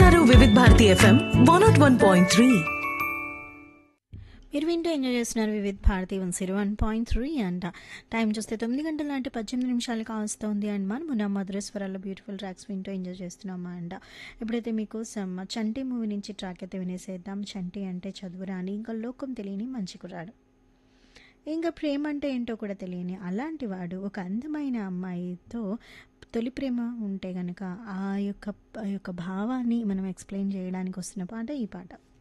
వింటున్నారు Vividh Bharati FM one nought one point three మీరు వింటూ ఎంజాయ్ చేస్తున్నారు Vividh Bharati one zero one point three అంట టైం చూస్తే తొమ్మిది గంటల లాంటి పద్దెనిమిది నిమిషాలు కావస్తుంది అండ్ మనం మన మధురేశ్వరాల్లో బ్యూటిఫుల్ ట్రాక్స్ వింటూ ఎంజాయ్ చేస్తున్నామా అంట ఇప్పుడైతే మీకు సమ్ చంటి మూవీ నుంచి ట్రాక్ అయితే వినేసేద్దాం చంటి అంటే చదువురాని ఇంకా లోకం తెలియని మంచి కుర్రాడు ఇంకా ప్రేమ అంటే ఏంటో కూడా తెలియని అలాంటి వాడు ఒక అందమైన అమ్మాయితో తొలి ప్రేమ ఉంటే గనక ఆ యొక్క ఆ యొక్క భావాన్ని మనం ఎక్స్ప్లెయిన్ చేయడానికి వస్తున్న పాట ఈ పాట